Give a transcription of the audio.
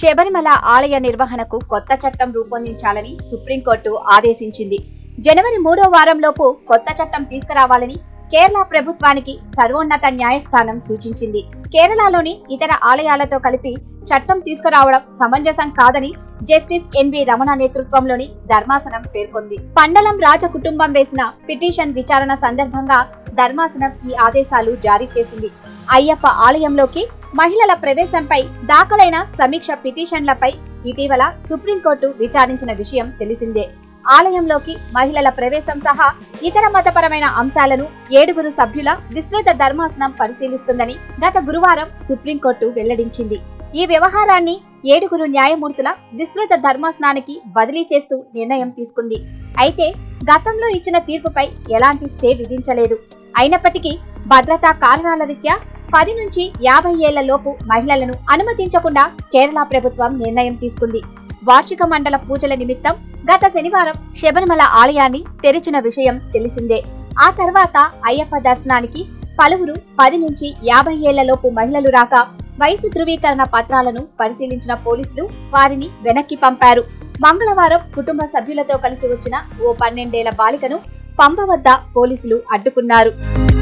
శబరిమల ఆలయ నిర్వహణకు కొత్త చట్టం రూపొందించాలని సుప్రీంకోర్టు ఆదేశించింది జనవరి మూడో వారంలోపు కొత్త చట్టం తీసుకురావాలని కేరళ ప్రభుత్వానికి సర్వోన్నత న్యాయస్థానం సూచించింది కేరళలోని ఇతర ఆలయాలతో కలిపి చట్టం తీసుకురావడం సమంజసం కాదని జస్టిస్ ఎన్వి రమణ నేతృత్వంలోని ధర్మాసనం పేర్కొంది పండలం రాజ కుటుంబం వేసిన పిటిషన్ విచారణ సందర్భంగా ధర్మాసనం ఈ ఆదేశాలు జారీ చేసింది అయ్యప్ప ఆలయంలోకి మహిళల ప్రవేశంపై దాఖలైన సమీక్ష పిటిషన్లపై ఇటీవల సుప్రీంకోర్టు విచారించిన విషయం తెలిసిందే ఆలయంలోకి మహిళల ప్రవేశం సహా ఇతర మతపరమైన అంశాలను ఏడుగురు సభ్యుల విస్తృత ధర్మాసనం పరిశీలిస్తుందని గత గురువారం సుప్రీంకోర్టు వెల్లడించింది ఈ వ్యవహారాన్ని ఏడుగురు న్యాయమూర్తుల విస్తృత ధర్మాసనానికి బదిలీ చేస్తూ నిర్ణయం తీసుకుంది అయితే గతంలో ఇచ్చిన తీర్పుపై ఎలాంటి స్టే విధించలేదు అయినప్పటికీ భద్రతా కారణాల రీత్యా పది నుంచి యాభై ఏళ్ల లోపు మహిళలను అనుమతించకుండా కేరళ ప్రభుత్వం నిర్ణయం తీసుకుంది వార్షిక మండల పూజల నిమిత్తం గత శనివారం శబరిమల ఆలయాన్ని తెరిచిన విషయం తెలిసిందే ఆ తర్వాత అయ్యప్ప దర్శనానికి పలువురు పది నుంచి యాభై ఏళ్ల లోపు మహిళలు రాక వయసు ధృవీకరణ పత్రాలను పరిశీలించిన పోలీసులు వారిని వెనక్కి పంపారు మంగళవారం కుటుంబ సభ్యులతో కలిసి వచ్చిన ఓ పన్నెండేళ్ల బాలికను పంప వద్ద పోలీసులు అడ్డుకున్నారు